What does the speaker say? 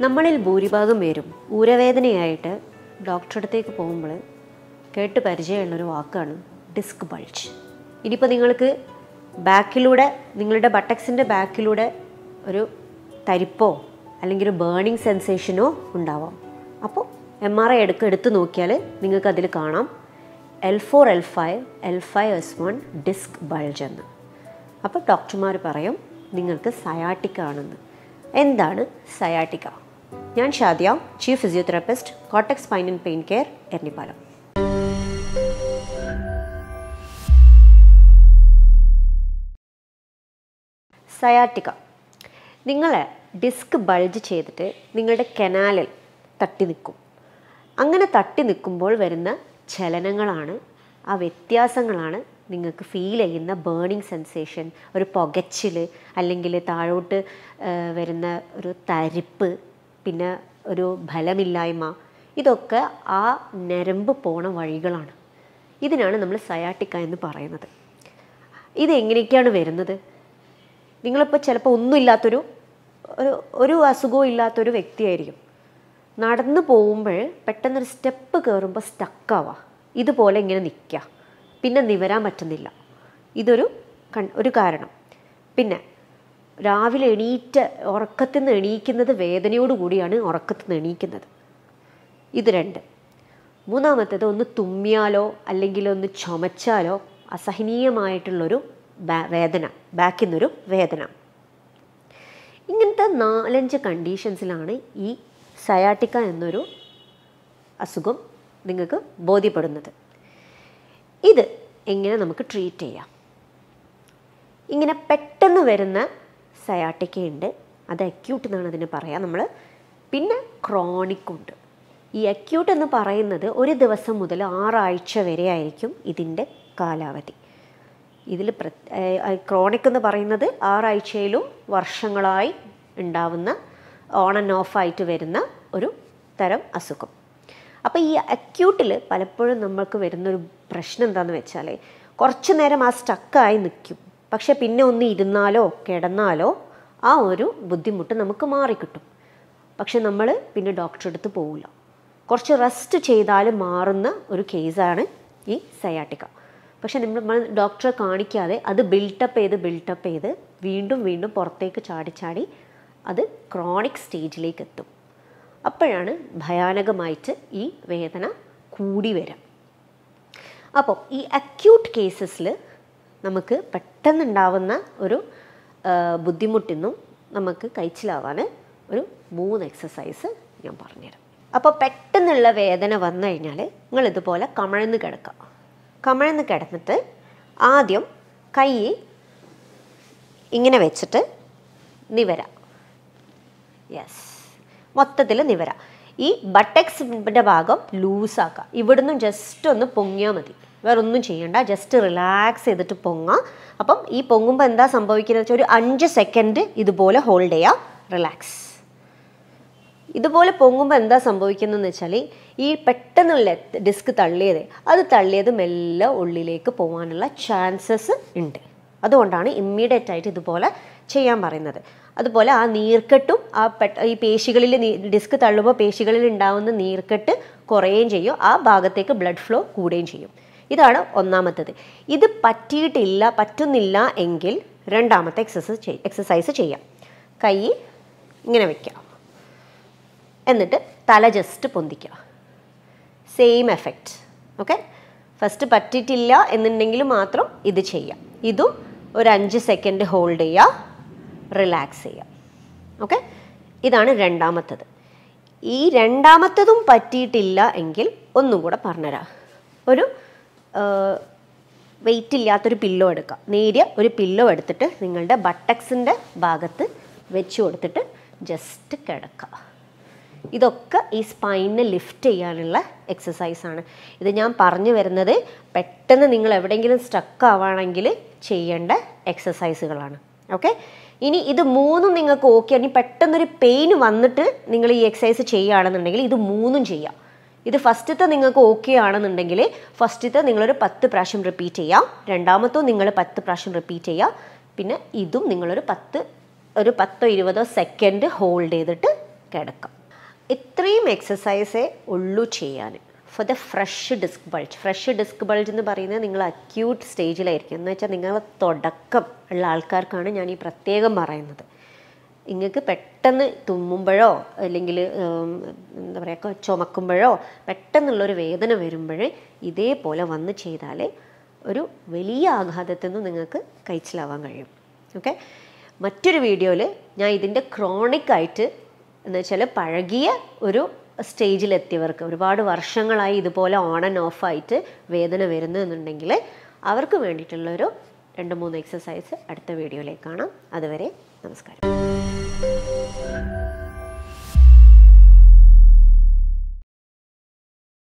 നമ്മളിൽ ഭൂരിഭാഗം പേരും ഊരവേദനയായിട്ട് ഡോക്ടറെ അടുത്തേക്ക് പോകുമ്പോൾ കേട്ട് പരിചയമുള്ളൊരു വാക്കാണ് ഡിസ്ക് ബൾജ് ഇനിയിപ്പോൾ നിങ്ങൾക്ക് ബാക്കിലൂടെ നിങ്ങളുടെ ബട്ടക്സിൻ്റെ ബാക്കിലൂടെ ഒരു തരിപ്പോ അല്ലെങ്കിൽ ഒരു ബേണിംഗ് സെൻസേഷനോ ഉണ്ടാവാം അപ്പോൾ എം ആർ ഐ എടുക്ക എടുത്ത് നോക്കിയാൽ നിങ്ങൾക്ക് അതിൽ കാണാം L four L five L five S one disc bulge എന്ന് അപ്പോൾ ഡോക്ടർമാർ പറയും നിങ്ങൾക്ക് സയാട്ടിക്ക ആണെന്ന് എന്താണ് സയാട്ടിക്ക ഞാൻ Shadiya chief physiotherapist Kottak spine and pain care Eranhipalam sciatica നിങ്ങളെ ഡിസ്ക് ബൾജ് ചെയ്തിട്ട് നിങ്ങളുടെ കനാലിൽ തട്ടി നിൽക്കും അങ്ങനെ തട്ടി നിൽക്കുമ്പോൾ വരുന്ന ചലനങ്ങളാണ് ആ വ്യത്യാസങ്ങളാണ് നിങ്ങൾക്ക് ഫീൽ ചെയ്യുന്ന ബേണിംഗ് സെൻസേഷൻ ഒരു പുകച്ചിൽ അല്ലെങ്കിൽ താഴോട്ട് ആ, വരുന്ന ഒരു തരിപ്പ് പിന്നെ ഒരു ഫലമില്ലായ്മ ഇതൊക്കെ ആ ഞരമ്പ് പോണ വഴികളാണ് ഇതിനാണ് നമ്മൾ സയാട്ടിക്ക എന്ന് പറയുന്നത് ഇത് എങ്ങനെയൊക്കെയാണ് വരുന്നത് നിങ്ങളിപ്പോൾ ചിലപ്പോൾ ഒന്നുമില്ലാത്തൊരു ഒരു ഒരു അസുഖവും ഇല്ലാത്തൊരു വ്യക്തിയായിരിക്കും നടന്നു പോകുമ്പോൾ പെട്ടെന്നൊരു സ്റ്റെപ്പ് കയറുമ്പോൾ സ്റ്റക്കാവുക ഇതുപോലെ ഇങ്ങനെ നിൽക്കുക പിന്നെ നിവരാൻ പറ്റുന്നില്ല ഇതൊരു കൺ ഒരു കാരണം പിന്നെ രാവിലെ എണീറ്റ് ഉറക്കത്തിൽ നിന്ന് എണീക്കുന്നത് വേദനയോട് കൂടിയാണ് ഉറക്കത്തിൽ നിന്ന് എണീക്കുന്നത് ഇത് രണ്ട് മൂന്നാമത്തേത് ഒന്ന് തുമ്മിയാലോ അല്ലെങ്കിൽ ഒന്ന് ചുമച്ചാലോ അസഹനീയമായിട്ടുള്ളൊരു ബാ- വേദന ബാക്കിൽ നിന്നൊരു വേദന ഇങ്ങനത്തെ നാലഞ്ച് കണ്ടീഷൻസിലാണ് ഈ സയാട്ടിക്ക എന്നൊരു അസുഖം നിങ്ങൾക്ക് ബോധ്യപ്പെടുന്നത് ഇത് എങ്ങനെ നമുക്ക് ട്രീറ്റ് ചെയ്യാം ഇങ്ങനെ പെട്ടെന്ന് വരുന്ന സയാട്ടിക്കയുണ്ട് അത് അക്യൂട്ട് എന്നാണ് അതിന് പറയാം നമ്മൾ പിന്നെ ക്രോണിക് ഉണ്ട് ഈ അക്യൂട്ട് എന്ന് പറയുന്നത് ഒരു ദിവസം മുതൽ ആറാഴ്ച വരെ ആയിരിക്കും ഇതിൻ്റെ കാലാവധി ഇതിൽ ക്രോണിക് എന്ന് പറയുന്നത് ആറാഴ്ചയിലും വർഷങ്ങളായി ഉണ്ടാവുന്ന ഓൺ ആൻഡ് ഓഫ് ആയിട്ട് വരുന്ന ഒരു തരം അസുഖം അപ്പോൾ ഈ അക്യൂട്ടിൽ പലപ്പോഴും നമ്മൾക്ക് വരുന്നൊരു പ്രശ്നം എന്താണെന്ന് വെച്ചാൽ കുറച്ച് നേരം ആ സ്റ്റക്കായി നിൽക്കും പക്ഷെ പിന്നെ ഒന്ന് ഇരുന്നാലോ കിടന്നാലോ ആ ഒരു ബുദ്ധിമുട്ട് നമുക്ക് മാറിക്കിട്ടും പക്ഷെ നമ്മൾ പിന്നെ ഡോക്ടറെ അടുത്ത് പോവില്ല കുറച്ച് റെസ്റ്റ് ചെയ്താൽ മാറുന്ന ഒരു കേസാണ് ഈ സയാട്ടിക്ക പക്ഷെ നമ്മൾ ഡോക്ടറെ കാണിക്കാതെ അത് ബിൽട്ടപ്പ് ചെയ്ത് ബിൽട്ടപ്പ് ചെയ്ത് വീണ്ടും വീണ്ടും പുറത്തേക്ക് ചാടി ചാടി അത് ക്രോണിക് സ്റ്റേജിലേക്ക് എത്തും അപ്പോഴാണ് ഭയാനകമായിട്ട് ഈ വേദന കൂടി വരാം അപ്പോൾ ഈ അക്യൂട്ട് കേസസിൽ നമുക്ക് പെട്ടെന്നുണ്ടാവുന്ന ഒരു ആ, ബുദ്ധിമുട്ടിൽ നിന്നും നമുക്ക് കഴിച്ചിലാവാൻ ഒരു മൂന്ന് എക്സസൈസ് ഞാൻ പറഞ്ഞുതരാം അപ്പോൾ പെട്ടെന്നുള്ള വേദന വന്നു കഴിഞ്ഞാൽ നിങ്ങൾ ഇതുപോലെ കമഴ്ന്ന് കിടക്കാം കമഴ്ന്ന് കിടന്നിട്ട് ആദ്യം കൈ ഇങ്ങനെ വെച്ചിട്ട് നിവര യെസ് മൊത്തത്തിൽ നിവര ഈ ബട്ടക്സിൻ്റെ ഭാഗം ലൂസാക്കുക ഇവിടുന്ന് ജസ്റ്റ് ഒന്ന് പൊങ്ങിയാൽ മതി വേറെ ഒന്നും ചെയ്യണ്ട ജസ്റ്റ് റിലാക്സ് ചെയ്തിട്ട് പൊങ്ങാം അപ്പം ഈ പൊങ്ങുമ്പോൾ എന്താ സംഭവിക്കുന്നത് വെച്ചാൽ ഒരു അഞ്ച് സെക്കൻഡ് ഇതുപോലെ ഹോൾഡ് ചെയ്യുക റിലാക്സ് ഇതുപോലെ പൊങ്ങുമ്പോൾ എന്താ സംഭവിക്കുന്നതെന്ന് വെച്ചാൽ ഈ പെട്ടെന്നുള്ള ഡിസ്ക് തള്ളിയത് അത് തള്ളിയത് മെല്ലെ ഉള്ളിലേക്ക് പോകാനുള്ള ചാൻസസ് ഉണ്ട് അതുകൊണ്ടാണ് ഇമ്മീഡിയറ്റ് ആയിട്ട് ഇതുപോലെ ചെയ്യാൻ പറയുന്നത് അതുപോലെ ആ നീർക്കെട്ടും ആ പെട്ട ഈ പേശികളിൽ ഡിസ്ക് തള്ളുമ്പോൾ പേശികളിൽ ഉണ്ടാവുന്ന നീർക്കെട്ട് കുറയുകയും ചെയ്യും ആ ഭാഗത്തേക്ക് ബ്ലഡ് ഫ്ലോ കൂടുകയും ചെയ്യും ഇതാണ് ഒന്നാമത്തത് ഇത് പറ്റിയിട്ടില്ല പറ്റുന്നില്ല എങ്കിൽ രണ്ടാമത്തെ എക്സസൈസ് എക്സസൈസ് ചെയ്യാം കൈ ഇങ്ങനെ വെക്കാം എന്നിട്ട് തല ജസ്റ്റ് പൊന്തിക്കുക സെയിം എഫക്റ്റ് ഓക്കെ ഫസ്റ്റ് പറ്റിയിട്ടില്ല എന്നുണ്ടെങ്കിൽ മാത്രം ഇത് ചെയ്യാം ഇതും ഒരു അഞ്ച് സെക്കൻഡ് ഹോൾഡ് ചെയ്യുക റിലാക്സ് ചെയ്യുക ഓക്കെ ഇതാണ് രണ്ടാമത്തത് ഈ രണ്ടാമത്തതും പറ്റിയിട്ടില്ല എങ്കിൽ ഒന്നും കൂടെ പറഞ്ഞുതരാം ഒരു വെയിറ്റ് ഇല്ലാത്തൊരു പില്ലോ എടുക്കുക നേരിയ ഒരു പില്ലോ എടുത്തിട്ട് നിങ്ങളുടെ ബട്ടക്സിൻ്റെ ഭാഗത്ത് വെച്ച് കൊടുത്തിട്ട് ജസ്റ്റ് കിടക്കുക ഇതൊക്കെ ഈ സ്പൈനെ ലിഫ്റ്റ് ചെയ്യാനുള്ള എക്സസൈസാണ് ഇത് ഞാൻ പറഞ്ഞു വരുന്നത് പെട്ടെന്ന് നിങ്ങൾ എവിടെയെങ്കിലും സ്റ്റക്ക് ആവുകയാണെങ്കിൽ ചെയ്യേണ്ട എക്സസൈസുകളാണ് ഓക്കെ ഇനി ഇത് മൂന്നും നിങ്ങൾക്ക് ഓക്കെ ഇനി പെട്ടെന്നൊരു പെയിൻ വന്നിട്ട് നിങ്ങൾ ഈ എക്സസൈസ് ചെയ്യുകയാണെന്നുണ്ടെങ്കിൽ ഇത് മൂന്നും ചെയ്യാം ഇത് ഫസ്റ്റത്തെ നിങ്ങൾക്ക് ഓക്കെ ആണെന്നുണ്ടെങ്കിൽ ഫസ്റ്റത്തെ നിങ്ങളൊരു പത്ത് പ്രാവശ്യം റിപ്പീറ്റ് ചെയ്യാം രണ്ടാമത്തും നിങ്ങൾ പത്ത് പ്രാവശ്യം റിപ്പീറ്റ് ചെയ്യുക പിന്നെ ഇതും നിങ്ങളൊരു പത്ത് ഒരു പത്തോ ഇരുപതോ സെക്കൻഡ് ഹോൾഡ് ചെയ്തിട്ട് കിടക്കാം ഇത്രയും എക്സസൈസേ ഉള്ളൂ ചെയ്യാൻ for the fresh disc bulge fresh disc bulge എന്ന് പറയുന്നത് നിങ്ങൾ അക്യൂട്ട് സ്റ്റേജിലായിരിക്കും എന്ന് വെച്ചാൽ നിങ്ങൾ തുടക്കം ഉള്ള ആൾക്കാർക്കാണ് ഞാൻ ഈ പ്രത്യേകം പറയുന്നത് നിങ്ങൾക്ക് പെട്ടെന്ന് തുമ്മുമ്പോഴോ അല്ലെങ്കിൽ ഉം, എന്താ പറയുക ചുമക്കുമ്പോഴോ പെട്ടെന്നുള്ളൊരു വേദന വരുമ്പോഴേ ഇതേപോലെ വന്ന് ചെയ്താൽ ഒരു വലിയ ആഘാതത്തിൽ നിന്ന് നിങ്ങൾക്ക് കഴിച്ചിലാവാൻ കഴിയും ഓക്കെ മറ്റൊരു വീഡിയോയിൽ ഞാൻ ഇതിൻ്റെ ക്രോണിക് ആയിട്ട് എന്ന് വെച്ചാൽ പഴകിയ ഒരു സ്റ്റേജിലെത്തിയവർക്ക് ഒരുപാട് വർഷങ്ങളായി ഇതുപോലെ ഓൺ ആൻഡ് ഓഫ് ആയിട്ട് വേദന വരുന്നതെന്നുണ്ടെങ്കിൽ അവർക്ക് വേണ്ടിയിട്ടുള്ളൊരു രണ്ട് മൂന്ന് എക്സസൈസ് അടുത്ത വീഡിയോയിലേക്ക് കാണാം അതുവരെ നമസ്കാരം